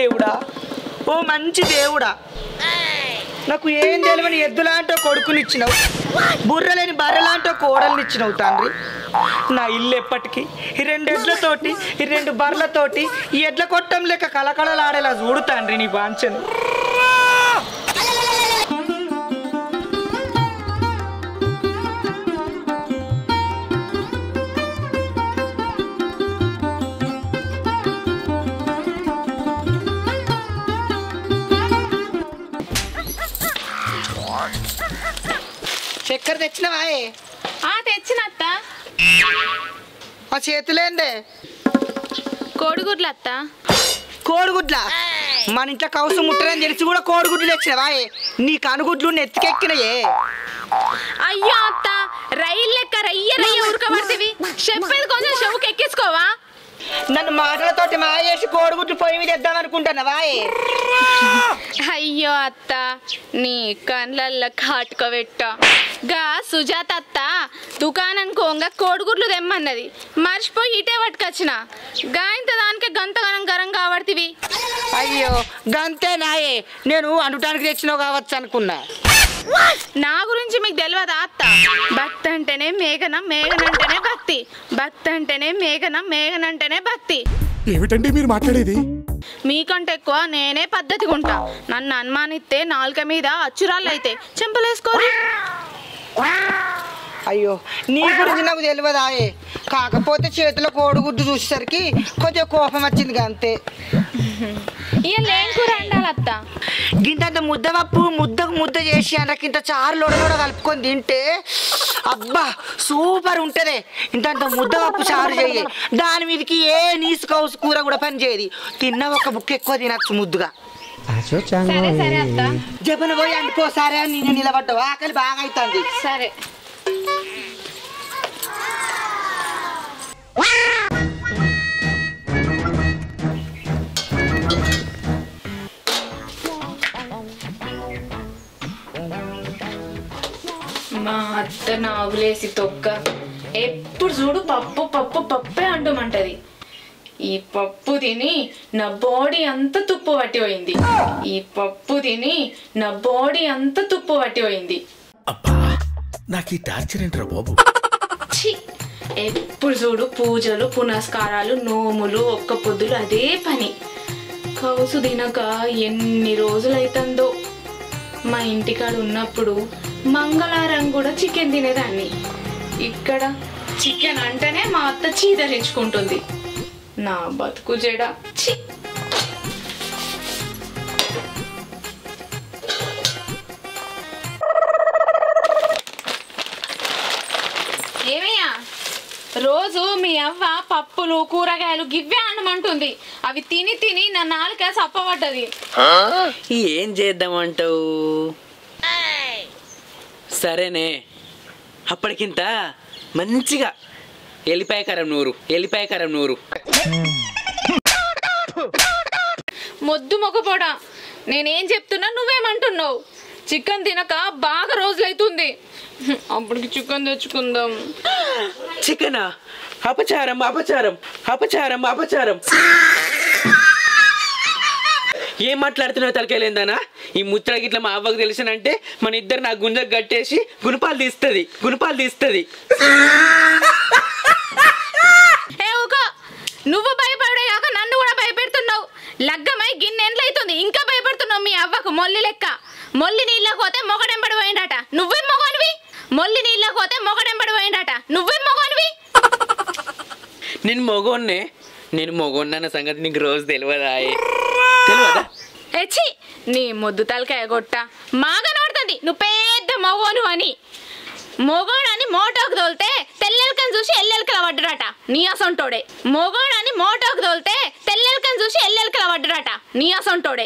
దేవుడా ఓ మంచి దేవుడా నాకు ఏం తెలియని ఎద్దులాంటో కొడుకునిచ్చినావు బుర్రలేని బర్రెలాంటో కోడల్నిచ్చినావు తండ్రి నా ఇల్లు ఎప్పటికీ ఈ రెండు ఎడ్లతోటి ఈ రెండు బర్రెలతోటి ఈ ఎడ్ల కొట్టం లెక్క కలకలలాడేలా చూడు తండ్రి నీ వాంఛను చక్కెర తెచ్చినవాయే ఆ తెచ్చినత్త ఆ చేతులేందే కోడిగుడ్లు అత్త కోడిగుడ్ల మన ఇంట్లో కౌసు ముట్టరని తెలిసి కూడా కోడిగుడ్లు తెచ్చినవాయే నీ కనుగుడ్లు నెత్తికెక్కినయే అయ్యో అత్త రైలు లెక్క రయ్య రయ్య ఉడకబడుతుంది చెప్పేది కొంచెం చెవుకి ఎక్కించుకోవా నన్ను మాటలతోటి మాయేసి కోడిగుడ్లు పొయ్యి మీద తెద్దాం అనుకుంటున్నావాయే అయ్యో అత్త నీ కండ్లల్ల కాటుకోబెట్ట గా సుజాత అత్త దుకాణం కోంగ కోడిగుడ్లు తెమ్మన్నది మర్చిపోయి ఇటే పట్టుకొచ్చిన గా ఇంత దానికి గంతగనం గరం కాబడుతుంది అయ్యో గంతే నాయే నేను అనటానికి తెచ్చినావు కావచ్చు అనుకున్నా నా గురించి మీకు తెలియదా అత్త భక్తి అంటేనే మేఘన మేఘన అంటేనే భక్తి భక్తి అంటేనే మేఘన మేఘన అంటేనే భక్తి ఏమిటండి మీరు మాట్లాడేది మీకంటే ఎక్కువ నేనే పద్ధతిగా ఉంటా నన్ను అనుమానిస్తే నాలుక మీద అచ్చురాళ్ళు అయితే చెంపలేసుకోరు అయ్యో నీ గురించి నాకు తెలియదాయే కాకపోతే చేతిలో కోడిగుడ్డు చూసేసరికి కొంచెం కోపం వచ్చింది అంతే ఇక లేని కూర అండాలి అత్త గింతంత ముద్ద పప్పు ముద్దకు ముద్ద చేసి అందులోకి ఇంత చారు లొడలోడ కలుపుకొని తింటే అబ్బా సూపర్ ఉంటదే ఇంతంత ముద్ద పప్పు చారు చేయి దాని మీదకి ఏ నీసు కౌసు కూర కూడా పని చేయదు తిన్న ఒక బుక్ ఎక్కువ తినచ్చు ముద్దుగా సరే సరే అత్త జపన పోయి అంటుకోసారే అని నేను నిలబడ్డావు ఆకలి బాగా అవుతుంది సరే మా అత్త నాగులేసి తొక్క ఎప్పుడు చూడు పప్పు పప్పు పప్పే అంటమంటది ఈ పప్పు తిని నా బాడీ అంతా తుప్పు పట్టిపోయింది ఈ పప్పు తిని నా బాడీ అంతా తుప్పు పట్టిపోయింది అబ్బా నాకు ఈ టార్చర్ ఏంట్రా బాబు ఛీ! ఎప్పుడు చూడు పూజలు పునస్కారాలు నోములు ఒక్క పొద్దులు అదే పని కౌసు తినక ఎన్ని రోజులైతుందో మా ఇంటికాడ ఉన్నప్పుడు మంగళవారం కూడా చికెన్ తినేదాన్ని ఇక్కడ చికెన్ అంటేనే మా అత్త చీదరించుకుంటుంది నా బతుకు జడ ఛీ ఏమయ్యా రోజు మీ అవ్వ పప్పులు కూరగాయలు గివ్వే అనమంటుంది అవి తిని తిని నా నాలుక సప్పబడ్డది ఏం చేద్దామంటావు సరేనే అప్పటికింత మంచిగా ఎలిపాయ కారం నూరు ఎలిపాయ కారం నూరు మొద్దు మొగపోడా నేనేం చెప్తున్నా నువ్వేమంటున్నావు చికెన్ తినక బాగా రోజులైతుంది అప్పటికి చికెన్ తెచ్చుకుందాం చికెనా అపచారం అపచారం అపచారం అపచారం ఏం మాట్లాడుతున్నావు తలకాయలేందానా ఈ ముచ్చట గిట్ల మా అవ్వకు తెలిసినంటే మన ఇద్దరు నా గుంజకు కట్టేసి గుణపాలు తీస్తుంది గుణపాలు తీస్తుంది ఏ ఊకో నువ్వు భయపడే కాక నన్ను కూడా భయపెడుతున్నావు లగ్గమై గిన్నెండ్లైతుంది ఇంకా భయపడుతున్నావు మీ అవ్వకు మొల్లి లెక్క మొల్లి నీళ్ళకి పోతే మొగడెంబడి పోయిండట నువ్వేం మొగనివి మొల్లి నీళ్ళకి పోతే మొగడెంబడి పోయిండట నువ్వేం మొగనివి నేను మొగోన్నే నేను మొగోన్నన్న సంగతి నీకు రోజు తెలియదా తెలియదా ఎచ్చి నీ ముద్దు తలకాయ కొట్ట మాగా నోడుతుంది నువ్వు పెద్ద మొగోను అని మొగోడని మోటోకు తోలితే తెల్లెలకని చూసి ఎల్లెలకల పడ్డరట నీ అసొంటోడే మొగోడని మోటోకు తోలితే తెల్లెలకని చూసి ఎల్లెలకల పడ్డరట నీ అసొంటోడే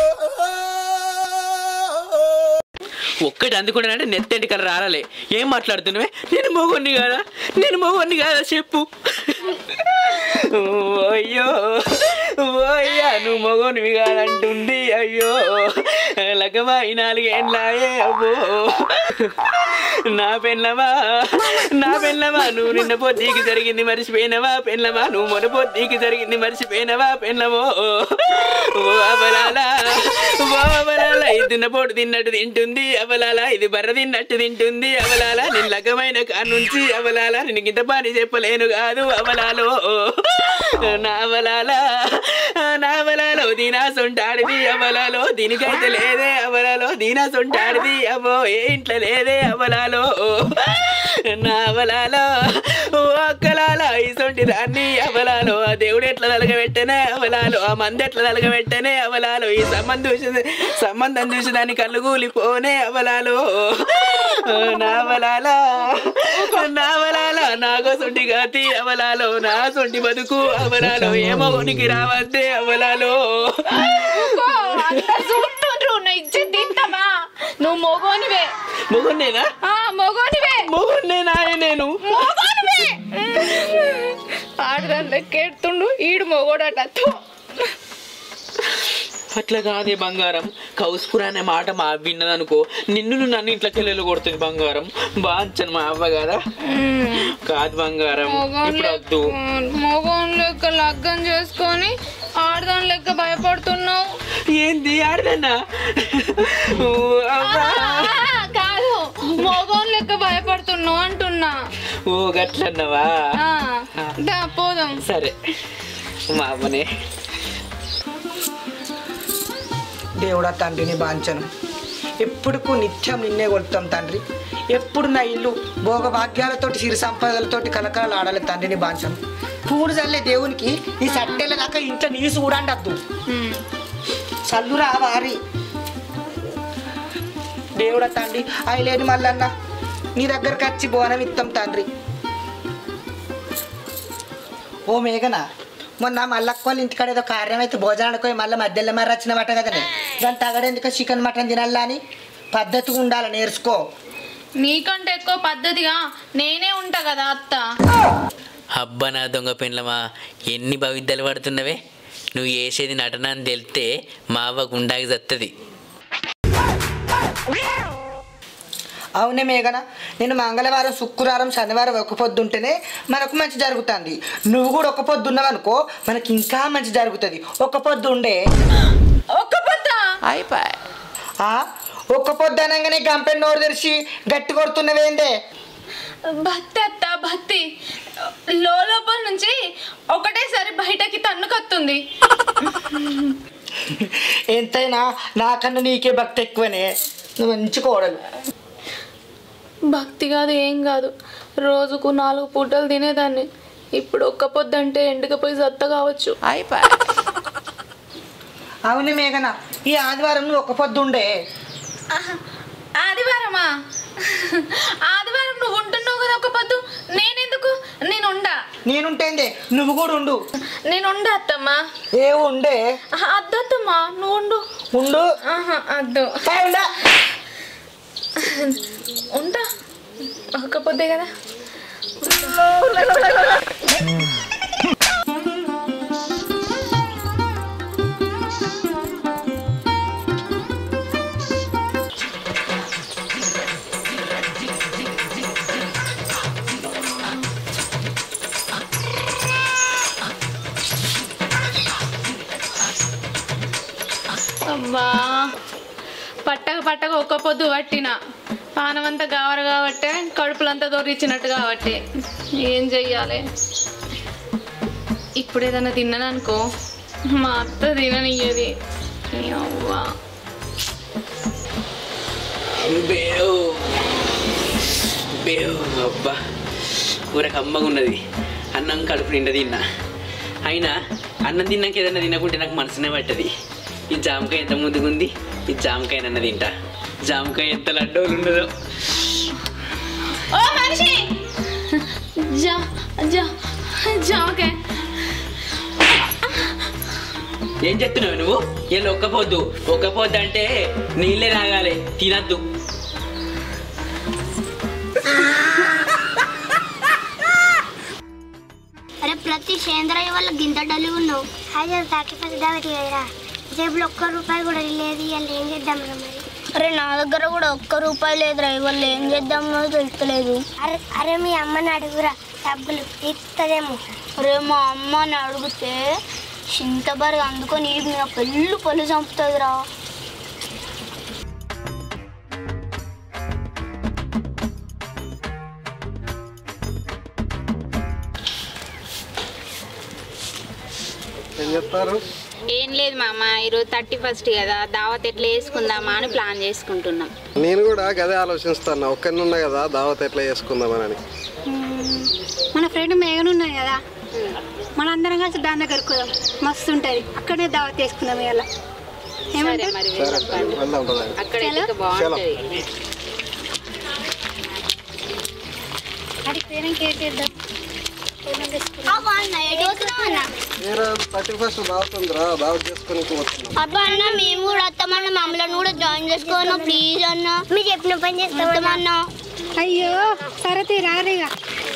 ఒక్కటి అందుకున్నానంటే నెత్తెంటి కల రాలే ఏం మాట్లాడుతున్నావే నేను మొగోన్ని కాదా నేను మొగోన్ని కాదా చెప్పు ఓ అయ్యో ఓ అయ్యా నువ్వు మొగోనివి కాదంటుంది అయ్యో లగమా ఈ నాలుగేండ్లాయే అబ్బో నా పెళ్ళమా నా పెళ్ళమా నువ్వు నిన్న పొద్దుకి జరిగింది మర్చిపోయినవా పెళ్ళమా నువ్వు మొన్న పొద్దుకి జరిగింది మర్చిపోయినవా పెళ్ళమో ఓ అవలాలా ఓ అవలాలా ఇది తిన్నపోటు తిన్నట్టు తింటుంది అవలాలా ఇది బర్ర తిన్నట్టు తింటుంది అవలాలా నేను లగ్గమైన కానుంచి అవలాలా నేను ఇంత పని చెప్పలేను కాదు అవలాలో నా అవలాలా నా అవలాలో దీనా సొంటాడిది అవలాలో దీనికైతే లేదే అవలాలో దీనా సొంటాడిది అవో ఏ ఇంట్లో లేదే అవలాలో నా అవలాలో ఓ అక్కలాలో ఈ సొంటి దాన్ని అవలాలో ఆ దేవుడు ఎట్లా తలగబెట్టనే అవలాలో ఆ మంది ఎట్లా తలగబెట్టనే అవలాలో ఈ సంబంధం చూసి సంబంధం చూసి దాన్ని కళ్ళు కూలిపోనే అవలాలో నా అవలాలా నా అవలాలా నాగో సొంటి గాతి అవలాలో నా సొంటి బతుకు అవలాలో ఏమో ఉనికి రావద్దే అవలాలో ఊకో, అందరు చూస్తుండ్రు నా ఇజ్జత్ తింటామా నువ్వు మొగోనివే మొగున్నేనా ఆ మొగోనివే మొగున్నేనా నేను మొగోనివే ఆడదాని లెక్క ఎడుతుండు ఈడు మొగోడట థు. అట్లా కాదే బంగారం కౌస్పుర అనే మాట మా అవ్వ విన్నదనుకో నిన్ను నువ్వు నన్ను ఇంట్లోకి వెళ్ళి కొడుతుంది బంగారం బాంచను మా అవ్వ కదా కాదు బంగారం ఇప్పుడు వద్దు మొగోన్ లెక్క లగ్గం చేసుకొని ఆడదాని లెక్క భయపడుతున్నావు ఏంది ఆడదన్నా ఓ అవ్వా. కాదు మొగోన్ లెక్క భయపడుతున్నావు అంటున్నా ఓ గట్లన్నవా ఆ, దా పోదాం సరే మా అవ్వనే దేవుడా తండ్రిని బాంచను ఎప్పుడుకు నిత్యం నిన్నే కొలుతాం తండ్రి ఎప్పుడు నా ఇల్లు భోగభాగ్యాలతోటి సిరి సంపదలతోటి కలకలలు ఆడాలి తండ్రిని బాంచను పూడు చల్లే దేవునికి ఈ సట్టెల దాకా ఇంట్లో నీసు కూడా అండద్దు చల్లురా వారి దేవుడా తండ్రి అయి లేని మల్లన్న నీ దగ్గరకు వచ్చి బోనం ఇస్తాం తండ్రి ఓ మేఘనా మొన్న మల్లక్క వాళ్ళ ఇంటికాడ ఏదో కార్యం అయితే భోజనానికి పోయి మళ్ళీ మధ్యలో మరి వచ్చినమాట కదనే దాని తగడేందుకు చికెన్ మటన్ తినాలా అని పద్ధతిగా ఉండాలి నేర్చుకో నీకంటే ఎక్కువ పద్ధతిగా నేనే ఉంటా కదా అత్త అబ్బా నా దొంగ పెండ్లమా ఎన్ని భవిద్యలు పడుతున్నవే నువ్వు వేసేది నటన అని తెలిస్తే మా అవ్వ గుండాకి చత్తది అవునే మేఘన నేను మంగళవారం శుక్రవారం శనివారం ఒక పొద్దు ఉంటేనే మనకు మంచి జరుగుతుంది నువ్వు కూడా ఒక పొద్దు ఉన్నావనుకో మనకి ఇంకా మంచి జరుగుతుంది ఒక పొద్దు ఉండే ఒక్క పొద్ద ఆ ఒక్క పొద్దు అనగానే గంపెన్ నోరు తెరిచి గట్టి కొడుతున్నవేందే భక్తి అత్త భక్తి లోపల నుంచి ఒకటేసారి బయటకి తన్నుకొస్తుంది ఎంతైనా నాకన్నా నీకే భక్తి ఎక్కువనే నువ్వు మంచి కోడలు భక్తి కాదు ఏం కాదు రోజుకు నాలుగు పూటలు తినేదాన్ని ఇప్పుడు ఒక్క పొద్దు అంటే ఎండుకపోయి సత్త కావచ్చు అవునే మేఘన ఈ ఆదివారం నువ్వు ఒక పొద్దు ఉండే ఆదివారమా ఆదివారం నువ్వు ఉంటున్నావు కదా ఒక పొద్దు నేనెందుకు నేను ఉండా నేనుంటేందే నువ్వు కూడా ఉండు నేను ఉండా అత్తమ్మా ఏ ఉండే ఆహా, అద్దత్తమ్మా నువ్వు ఉండు ఉండు ఆహా అద్దు ఏ ఉండా ఉంటా ఒక్క పొద్దే కదా అమ్మా పట్టక పట్టక ఒక్క పొద్దు పట్టిన పానమంతా కావరు కాబట్టి కడుపులంతా దొరిచ్చినట్టు కాబట్టి ఏం చెయ్యాలి ఇప్పుడు ఏదైనా తిన్నాను అనుకో మా అత్త తిననియ్యది ఈ అవ్వ బేవ్ బేవ్ అబ్బా కూర కమ్మగా ఉన్నది అన్నం కడుపు నిండా తిన్నా అయినా అన్నం తిన్నాక ఏదైనా తినకుంటే నాకు మనసునే పట్టది ఈ జామకాయ ఎంత ముందుకుంది ఈ జామకాయ నన్న తింటా జామకాయ ఎంత లడ్డోలు ఉండదో ఓ మనిషి జా జా జామకాయ ఏం చెప్తున్నావు నువ్వు వీళ్ళు ఒక్క పొద్దు ఒక్క పొద్దు అంటే నీళ్ళే తాగాలి తినద్దు అరే ప్రతి సేంద్రయ్య వల్ల గింత డల్లి ఉన్నావు అయ్యో థర్టీ ఫస్ట్ కాబట్టి కదరా జేబులో ఒక్క రూపాయి కూడా లేదు ఇవాళ ఏం చేద్దాం రా మరి అరే నా దగ్గర కూడా ఒక్క రూపాయి లేదురా ఇవాళ ఏం చేద్దామో తెలుస్తలేదు అరే అరే మీ అమ్మని అడుగురా డబ్బులు ఇస్తుందేమో అరే మా అమ్మని అడిగితే చింతబరి అందుకొని ఈ మీద పెళ్ళు పళ్ళు చంపుతుందిరా ఏం చెప్తారు ఏం లేదు మామ ఈరోజు థర్టీ ఫస్ట్ కదా దావత్ ఎట్లా వేసుకుందామా అని ప్లాన్ చేసుకుంటున్నాం నేను కూడా గదే ఆలోచిస్తాను ఒక్కరిని ఉన్నా కదా దావత్ ఎట్లా చేసుకుందామని మన ఫ్రెండ్ మేఘన్ ఉన్నది కదా మనందరం కలిసి దాని దగ్గరకు పోదాం మస్తు ఉంటుంది అక్కడే దావత్ చేసుకుందాం ఇలా సరే ఏమంటారు మరి సరే చెప్పండి వెళ్దాం పదండి. అక్కడ అయితే బాగుంటుంది అడిగి పేరెంట్ ఏం చేద్దాం ఏమేం తీసుకుందాం? అబ్బా అన్న ఎటు పోతున్నావు అన్న మీరు థర్టీ ఫస్ట్ దావత్ ఉందిరా దావత్ చేసుకొని పోతున్నాం అబ్బా అన్న మేము కూడా వస్తామన్న మమ్మల్ని కూడా జాయిన్ చేసుకోను ప్లీజ్ అన్న మీరు చెప్పిన పని చేస్తామన్నా వస్తామన్నా అయ్యో సరే రారిగా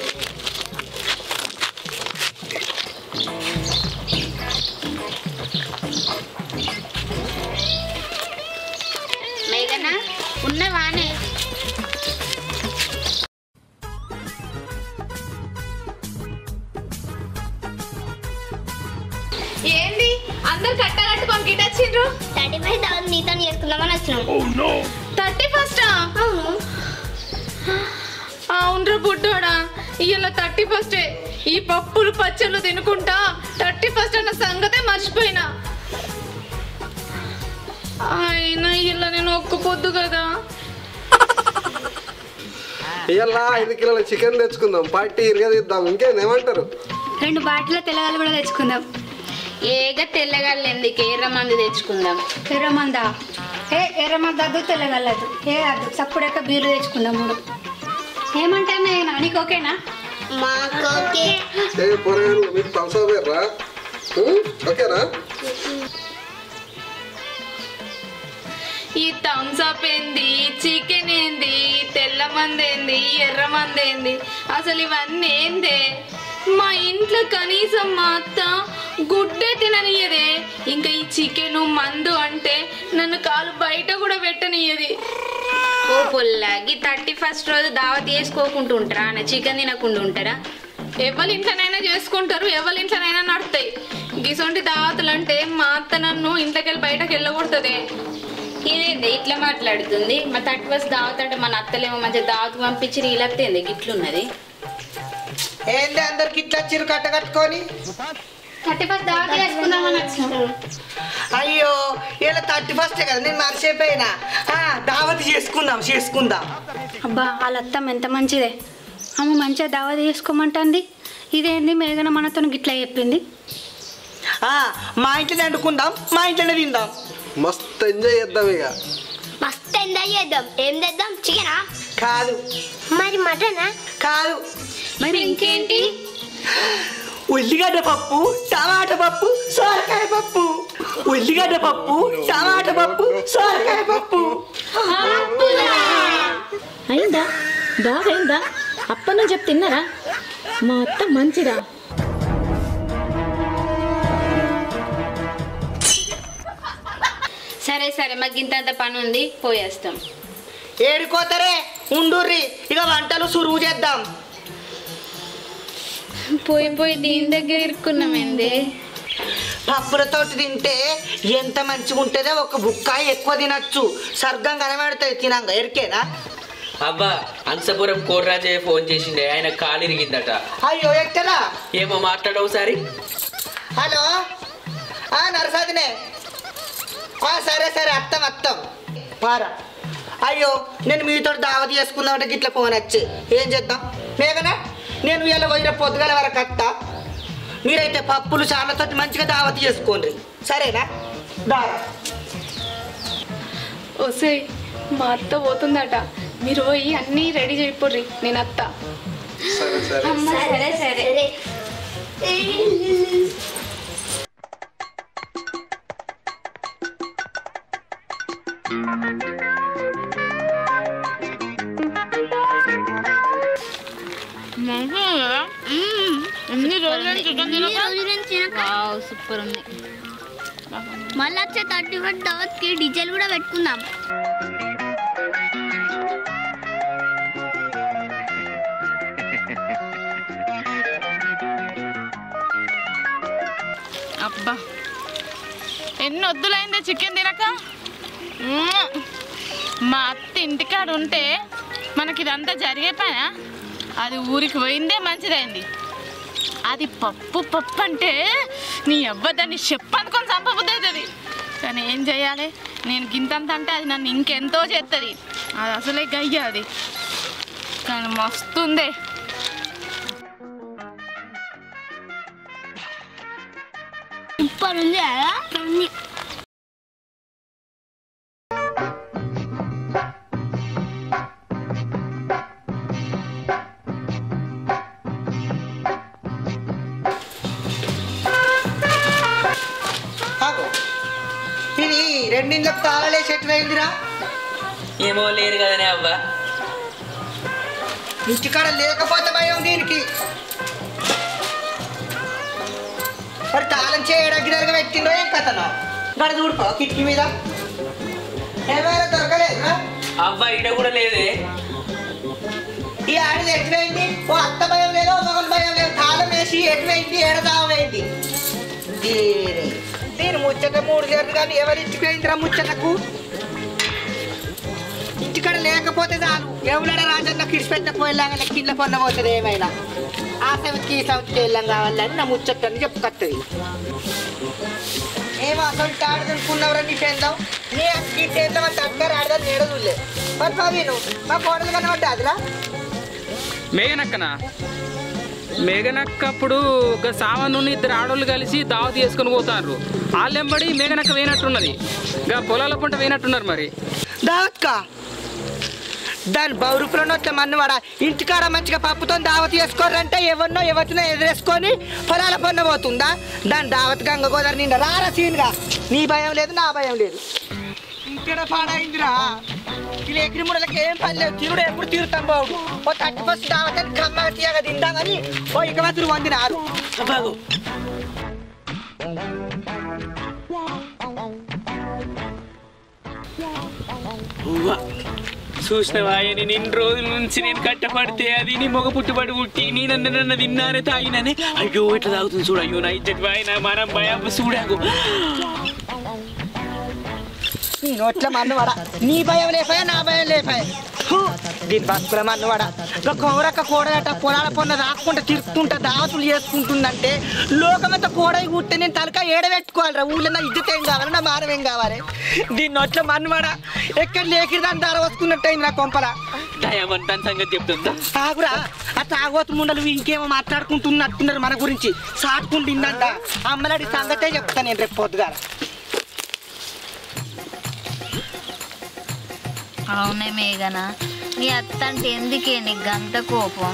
మేఘనా ఉన్నవానే ఏంది అందరు కట్ట కట్టుకొని గిట్ వచ్చిండ్రు థర్టీ ఫైవ్ థౌసండ్ నీతో చేసుకుందామని వచ్చినాం థర్టీ ఫస్ట్ అవునరా బుడ్డోడా ఇవాళ థర్టీ ఫస్ట్ ఈ పప్పులు పచ్చళ్ళు తినుకుంటా థర్టీ ఫస్ట్ అన్న సంగతే మర్చిపోయినా అయినా ఇలా నేను ఒక్క పొద్దు కదా ఇవాళ ఐదు కిలోల చికెన్ తెచ్చుకుందాం పార్టీ ఇరగదిద్దాం ఇంకేం రెండు బాటిల తెల్లగాలు కూడా తెచ్చుకుందాం ఏగ తెల్లగల్లు ఎందుకు ఎర్ర మంది తెచ్చుకుందాం ఎర్రమందా ఏ ఎర్రమంద వద్దు తెల్లగల్లదు ఏ వద్దు సప్పుడెక్క బీర్లు తెచ్చుకుందాం మూడు ఏమంటారు నేను నీకు ఓకేనా మాకు ఓకే ఏ పొరగాను మీకు తలసా పేర్రా ఓకేనా ఈ థమ్స్ అప్ ఏంది చికెన్ ఏంది తెల్ల మంది ఏంది ఎర్ర మంది ఏంది అసలు ఇవన్నీ ఏందే మా ఇంట్లో కనీసం మా అత్త గుడ్డే తిననియదే ఇంకా ఈ చికెన్ మందు అంటే నన్ను కాలు బయట కూడా పెట్టనియది ఓ పొల్లాగి థర్టీ ఫస్ట్ రోజు దావత్ చేసుకోకుండా ఉంటారా అన్న చికెన్ తినకుండా ఉంటారా ఎవరి ఇంట్లోనైనా చేసుకుంటారు ఎవరి ఇంట్లోనైనా నడుతాయి గిసొంటి దావతులు అంటే మా అత్త నన్ను ఇంట్లోకెళ్ళి బయటకు వెళ్ళకూడదే ఇదేంది ఇట్లా మాట్లాడుతుంది మా థర్టీ ఫస్ట్ దావత్ అంటే మన అత్తలేమో మంచిగా దావత్ పంపించి నీళ్ళత్తేంది గిట్లున్నది ఏంది అందరికి ఇట్లా చిరు కట్ట కట్టుకొని థర్టీ ఫస్ట్ దావత్ చేసుకుందామని వచ్చినాం అయ్యో ఇలా థర్టీ ఫస్టే కదా నేను మర్చిపోయినా ఆ, దావత్ చేసుకుందాం చేసుకుందాం అబ్బా వాళ్ళ అత్తమ్మ ఎంత మంచిదే ఆమె మంచిగా దావత్ చేసుకోమంటుంది ఇదేంది మేఘన మనతో గిట్లా చెప్పింది ఆ, మా ఇంట్లోనే వండుకుందాం మా ఇంట్లోనే తిందాం మస్తు ఎంజాయ్ చేద్దాం ఇక మస్తు ఎంజాయ్ చేద్దాం ఏం చేద్దాం చికెనా కాదు మరి మటనా కాదు మరి ఇంకేంటి ఉల్లిగడ్డ పప్పు టమాటా పప్పు సోరకాయ పప్పు ఉల్లిగడ్డ పప్పు టమాటా పప్పు సోరకాయ పప్పు అయిందా బాగా అయిందా అప్పన్న చెప్పి తిన్నారా మా అత్త మంచిదా సరే సరే మాకు ఇంత పని ఉంది పోయేస్తాం ఏడుకోతారే ఉండుర్రి ఇక వంటలు సురువు చేద్దాం పోయి పోయి దీని దగ్గర ఇరుక్కున్నామేంది పప్పులతో తింటే ఎంత మంచిగా ఉంటుందో ఒక బుక్క ఎక్కువ తినచ్చు సర్గం కనబడుతుంది తినంగా ఎరికేనా అబ్బా అంశపురం కోర్రాజయ్య ఫోన్ చేసిండే ఆయన కాలు ఇరిగిందట అయ్యో ఎక్కడా ఏమో మాట్లాడవు సారి హలో ఆ నరసాదినే ఆ సరే సరే అత్తం అత్తం పారా అయ్యో నేను మీతో దావత్ చేసుకుందామంటే గిట్ల ఫోన్ వచ్చి ఏం చేద్దాం మేఘనా నేను ఇలా పోయిన పొద్దుగల వరకు అత్త మీరైతే పప్పులు చాలతో మంచిగా దావత్ చేసుకోండి సరేనా దారా వసే మా అత్త పోతుందట మీరు పోయి అన్నీ రెడీ చేయపోర్రి నేను అత్త సరే సరే సరే సరే ఎన్ని రోజుల చికెన్ ఈ రోజు నుంచి తినక సూపర్ ఉంది మళ్ళీ వచ్చే థర్టీ ఫస్ట్ దావత్కి డీజేలు కూడా పెట్టుకుందాం అబ్బా ఎన్ని వద్దులైందే చికెన్ తినక మ్మ్. మా అత్త ఇంటికాడ ఉంటే మనకి ఇదంతా జరిగే పనా అది ఊరికి పోయిందే మంచిదైంది అది పప్పు పప్పు అంటే నీ అవ్వ దాన్ని చెప్పనుకొని చంపబుద్ధి అవుతుంది కానీ ఏం చేయాలి నేను గింతంత అంటే అది నన్ను ఇంకెంతో చేస్తుంది అది అసలే గయ్య అది కానీ మస్తుందే సూపర్ ఉంది కదా ఉంది. ఆగు. ఇది రెండింళ్ళకు తాళలేసి ఎటువైందిరా ఏమో లేరు కదనే అవ్వ ఇంటికాడ లేకపోతే భయం దీనికి మరి తాళం చేయడానికి పెట్టిండో ఏం కథనో గడ చూడుకో కిటికీ మీద ఏమైనా దొరకలేదురా అవ్వ ఈడ కూడా లేదే ఈ ఆడిది ఎటువైంది ఓ అత్త భయం లేదు ఓ మగన్ భయం లేదు తాళం వేసి ఎటువైంది ఏడదామైంది దీని దీని ముచ్చట మూడు చేరు కానీ ఎవరి ఇంటికి పోయిందిరా ముచ్చటకు ఇంటికాడ లేకపోతే చాలు ఎవడ రాజన్న కిడిచిపెట్టిన పోయేలాగా కింద కొన్న పోతుంది ఏమైనా ఆ సమితికి ఈ సమితికి వెళ్ళాం కావాలని నా ముచ్చటని చెప్పుకొస్తుంది ఏమో అసలు తాడు దునుకున్నవరా నీ టెందాం నీ ఈ టెందాం అంత అక్కడ ఆడదని నేడదులే మరి బాబీ నువ్వు మా కోడలు కనబడ్డా అదిరా మేఘనక్కనా మేఘనక్క అప్పుడు ఒక సామాను ఇద్దరు ఆడోళ్ళు కలిసి దావత్ చేసుకొని పోతారు వాళ్ళెంబడి మేఘనక్క వేయనట్టున్నది ఇక పొలాల పంట వేయనట్టున్నారు మరి దావత్క దాని బౌరుపులను వచ్చే మన్నవాడ ఇంటికాడ మంచిగా పప్పుతో దావత్ చేసుకోరంటే ఎవరినో ఎవరినో ఎదురేసుకొని పొలాల పన్న పోతుందా దాని దావత్ గంగ గోదావరి నిండా రారా సీన్గా నీ భయం లేదు నా భయం లేదు ఇంటికాడ పాడైందిరా ఇలా ఎక్కడి ముడలకి ఏం పని లేదు తిరుడు ఎప్పుడు తిరుగుతాం బాబు ఓ థర్టీ ఫస్ట్ దావత్ అని కమ్మగా తీయగా తిందామని ఓ ఇక మాత్రం వందినారు బాగు ఉవ్వ. చూసినవా నేను ఇన్ని రోజుల నుంచి నేను కట్టపడితే అది నీ మొగ పుట్టుబడి పుట్టి నేనన్న నన్ను తిన్నానే తాగిననే అయ్యో ఎట్లా తాగుతుంది చూడు అయ్యో నా ఇజ్జత్ ఆయన మనం భయం చూడాకు నీ నోట్ల మన్నవాడ నీ భయం లేపాయా నా భయం లేపాయా హూ, దీని బతుకుల మన్నవాడ ఇంకా కోరక్క కోడలట పొలాల పొన్న రాకుండా తిరుక్కుంటా దావతులు చేసుకుంటుందంటే లోకమంతా కోడై కూర్తే నేను తలక ఏడబెట్టుకోవాలిరా ఊళ్ళో నా ఇజ్జత ఏం కావాలి నా మానం ఏం కావాలి దీని నోట్ల మన్నవాడ ఎక్కడ లేకి దాని ధర వస్తున్నట్టయింది నా కొంపల దయామన్ దాని సంగతి చెప్తుందా తాగురా ఆ తాగోతు ముండలు ఇంకేమో మాట్లాడుకుంటున్నట్టున్నారు మన గురించి సాటుకుంటుందంట అమ్మలాడి సంగతే చెప్తాను నేను రేపు పొద్దుగా అవునే మేఘన నీ అత్త అంటే ఎందుకే నీకు గంత కోపం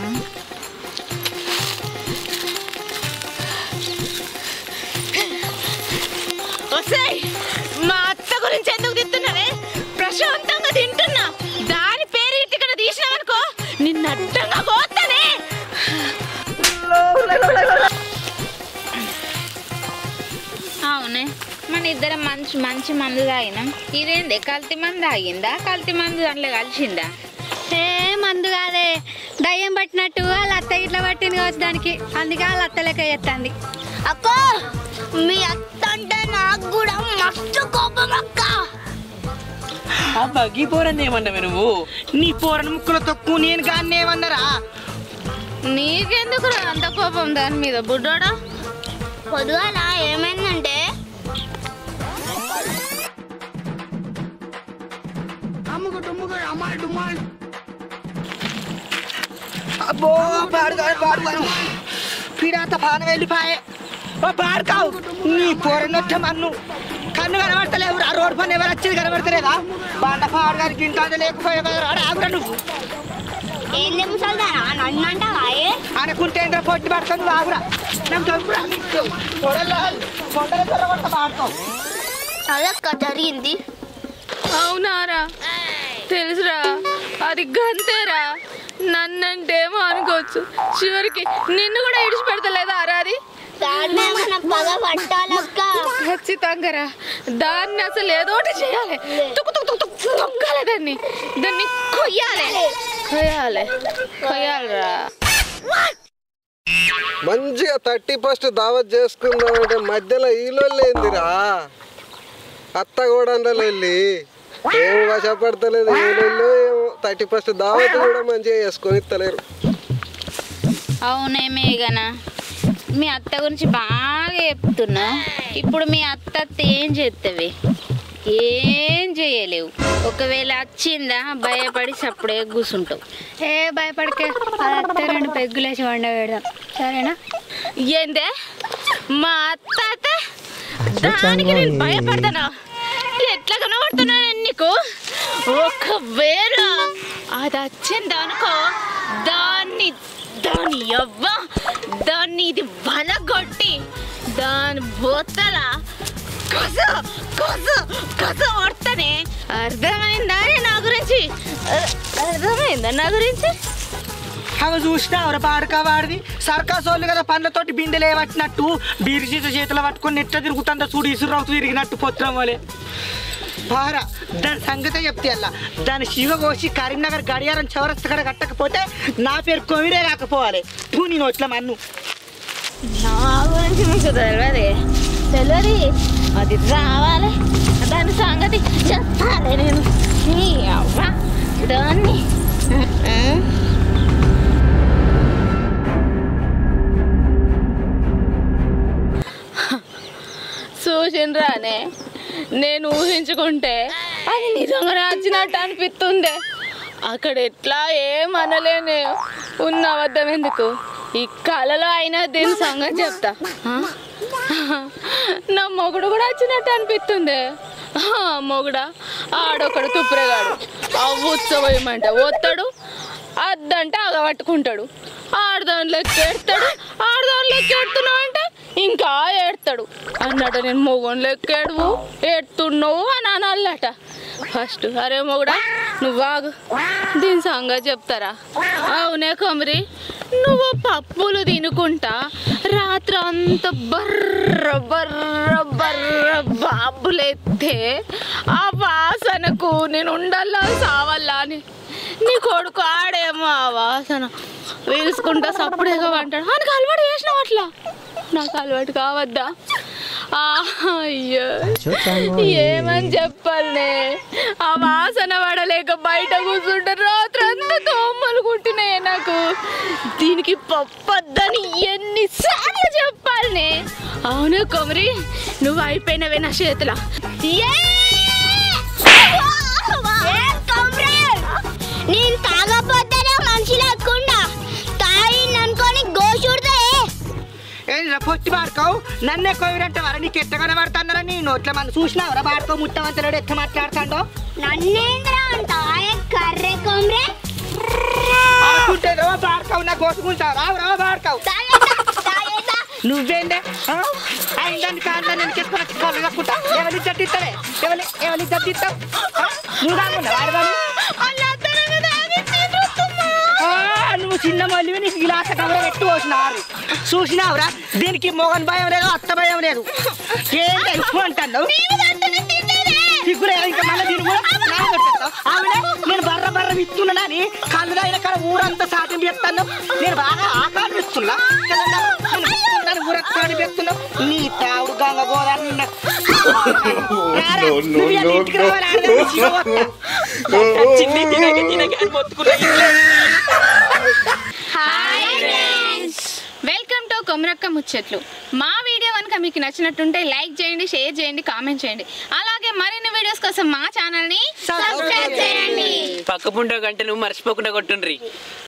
ఒసేయ్ మా అత్త గురించి ఎందుకు తింటున్నావే ప్రశాంతంగా తింటున్నా దాని పేరు ఇక్కడ తీసినావనుకో నిన్ను అడ్డంగా కోస్తానే అవునే మన ఇద్దరం మంచి మంచి మందు తాగినాం ఇదేంది కల్తీ మందు తాగిందా కల్తీ మందు దాంట్లో కలిసిందా ఏ మందు కాదే దయ్యం పట్టినట్టు వాళ్ళ అత్త ఇట్లా పట్టింది కావచ్చు దానికి అందుకే వాళ్ళ అత్త లెక్క చేస్తుంది అక్క మీ అత్త అంటే నాకు కూడా మస్తు కోపం అక్క ఆ బగ్గి పోరని ఏమన్నావే నువ్వు నీ పోరని ముక్కుల తక్కువ నేను కానీ ఏమన్నారా నీకెందుకు అంత కోపం దాని మీద బుడ్డోడా పొద్దుగాల ఏమైందంటే అబ్బో పాడుగాడు పాడుగాడు పీడాత పానం వెళ్ళిపాయే ఓ పాడుకావు నీ పోరని వచ్చే మన్ను కన్ను కనబడతలేవు ఆ రోడ్డు పని ఎవరు వచ్చేది కనబడతలేదా బండ పాడుగారికి ఇంత లేకపోయే ఆగురా నువ్వు ఏంది ముసల్దానా నన్ను అంటావా ఏ? అనుకుంటే ఏంట్రా పొట్టి పడుతుంది నువ్వు ఆగురా నాకు చంపురా పొడల్లో కొండల తొరగొట్ట పాడుతావు అదక్క జరిగింది అవునారా తెలుసురా అది గంతేరా నన్నంటేమో అనుకోవచ్చు చివరికి నిన్ను కూడా ఇడిచిపెడతలేదా అరా అది దాన్నే మనం పగ పట్టాలక్క ఖచ్చితంగా రా దాన్ని అసలు ఏదో ఒకటి చేయాలి తుక్కు తుక్కు తుక్కు తుక్కు తొక్కాలి దాన్ని దాన్ని కొయ్యాలి కొయ్యాలి కొయ్యాలిరా మంచిగా థర్టీ ఫస్ట్ దావత్ చేసుకుందామంటే మధ్యలో ఈలో లేదురా అత్త కూడా వెళ్ళి ఏం వశపడతలేదు ఏలో ఏమో థర్టీ ఫస్ట్ దావత్ కూడా మంచిగా చేసుకొని ఇస్తలేరు అవునే మేఘన మీ అత్త గురించి బాగా చెప్తున్నా ఇప్పుడు మీ అత్త అత్త ఏం చేస్తావి ఏం చేయలేవు ఒకవేళ వచ్చిందా భయపడి సప్పుడే కూర్చుంటావు ఏ భయపడకే అది అత్తే రెండు పెగ్గులేసి వండ పెడదాం సరేనా ఏందే మా అత్త అత్త దానికి నేను భయపడతానా ఎట్లా కనబడుతున్నా నేను నీకు ఒకవేళ అది వచ్చింది అనుకో దాన్ని దాని అవ్వ దాన్ని ఇది వలగొట్టి దాని బొత్తల కస కస కస కొడతానే అర్థమైందా రే నా గురించి అ- అర్థమైందా నా గురించి అవి చూసినా ఎవరు పాడక వాడిది సర్కస్ వాళ్ళు కదా పండ్లతోటి బిందెలు ఏవట్టినట్టు బీరు సీస చేతిలో పట్టుకొని నెట్ట తిరుగుతుందో చూడు ఇసురవుతూ తిరిగినట్టు పొత్రం వలే పార దాని సంగతే చెప్తే అలా దాని శివ కోసి కరీంనగర్ గడియారం చౌరస్త కడ కట్టకపోతే నా పేరు కొమిరే రాకపోవాలి తూ నీ నోట్ల మన్ను నా గురించి మీకు తెలియదు తెలియదు అది రావాలి దాని సంగతి చెప్తాలే నేను నీ అవ్వ దాన్ని చూసిండ్రానే నేను ఊహించుకుంటే అది నిజంగానే వచ్చినట్టు అనిపిస్తుంది అక్కడ ఎట్లా ఏమనలేనే ఉన్న అబద్ధం ఎందుకు ఈ కళలో అయినా దీని సంగతి చెప్తా ఆ? నా మొగుడు కూడా వచ్చినట్టు అనిపిస్తుంది ఆ, మొగుడా ఆడొకడు తుప్పురేగాడు ఆ ఉత్సవమంటే ఓత్తాడు అద్దంటే అగబట్టుకుంటాడు ఆడదానిలో ఎక్కేడతాడు ఆడదానిలో ఎక్కేడుతున్నావు అంటే ఇంకా ఏడతాడు అన్నట నేను మొగన్ లెక్కేడువు ఏడుతున్నావు అని అనాలట ఫస్ట్ అరే మొగుడా నువ్వు ఆగు దీని సంగతి చెప్తారా అవునే కమరి నువ్వు పప్పులు తినుకుంటా రాత్రి అంత బర్ర బర్ర బర్ర బాబులెత్తే ఆ వాసనకు నేను ఉండాలా సావల్లా అని నీ కొడుకు ఆడేమో ఆ వాసన పీల్చుకుంటా సప్పుడేగా అంటాడు ఆయనకు అలవాటు చేసినావు అట్లా నాకు అలవాటు కావద్దా ఆ, అయ్యో ఏమని చెప్పాలనే ఆ వాసన పడలేక బయట కూర్చుంటే రాత్రి అంతా దోమలు కుట్టినాయి నాకు దీనికి పప్పద్దని ఎన్నిసార్లు చెప్పాలనే అవును కొమరి నువ్వు అయిపోయినవే నా చేతుల నేను తాగపోతేనే మనిషి లేకుండా తాగింది అనుకొని గోషుడితే ఏంద్రా పొట్టి పాడుకోవు నన్నే కోవిరంటే వర నీకు ఎట్ట కనబడుతున్నారా నీ నోట్ల మన చూసినావరా బాడుకో ముట్టమంతలోడు ఎట్ట మాట్లాడుతాడో నన్నేంద్రా అంత కర్రె కొమ్రే అనుకుంటే రో బాడుకోవు నా కోసుకుంటావు రావు రావు బాడుకోవు నువ్వేందే ఆ? అయిందని కాదని నేను చేసుకుని వచ్చి కళ్ళు కక్కుంటా ఎవరి జట్టిస్తాడే ఎవరి ఎవరి జట్టిస్తావు నువ్వు కాకుండా వాడు వాడు ఆ, నువ్వు చిన్న మళ్ళీ నీకు గిలాస కవర పెట్టి పోసినారు చూసినావురా దీనికి మొగన్ భయం లేదు అత్త భయం లేదు ఏంటి ఎక్కువ అంటున్నావు సిగ్గులే ఇంకా మళ్ళీ దీని కూడా నాన్న కొట్టేస్తావు. ఆమెనే నేను బర్ర బర్ర విత్తున్నానని కళ్ళు అయిన కాడ ఊరంతా సాటింపు చెప్తాను నేను బాగా ఆకారం ఇస్తున్నా నన్ను ఊరంతా పెడుతున్నావు నీ తావుడు గంగ గోదావరి నిన్న రారా, నువ్వు ఇవాళ ఇంటికి రావాలి, ఆడదాన్ని శివవత్త. చిన్ని తినక తినక అని మొత్తుకున్నా వెల్కమ్ టు కొమరక్క ముచ్చట్లు మా వీడియో కనుక మీకు నచ్చినట్టుంటే లైక్ చేయండి షేర్ చేయండి కామెంట్ చేయండి అలాగే మరిన్ని వీడియోస్ కోసం మా ఛానల్ని సబ్స్క్రైబ్ చేయండి పక్క పుంట గంట నువ్వు మర్చిపోకుండా కొట్టుండ్రి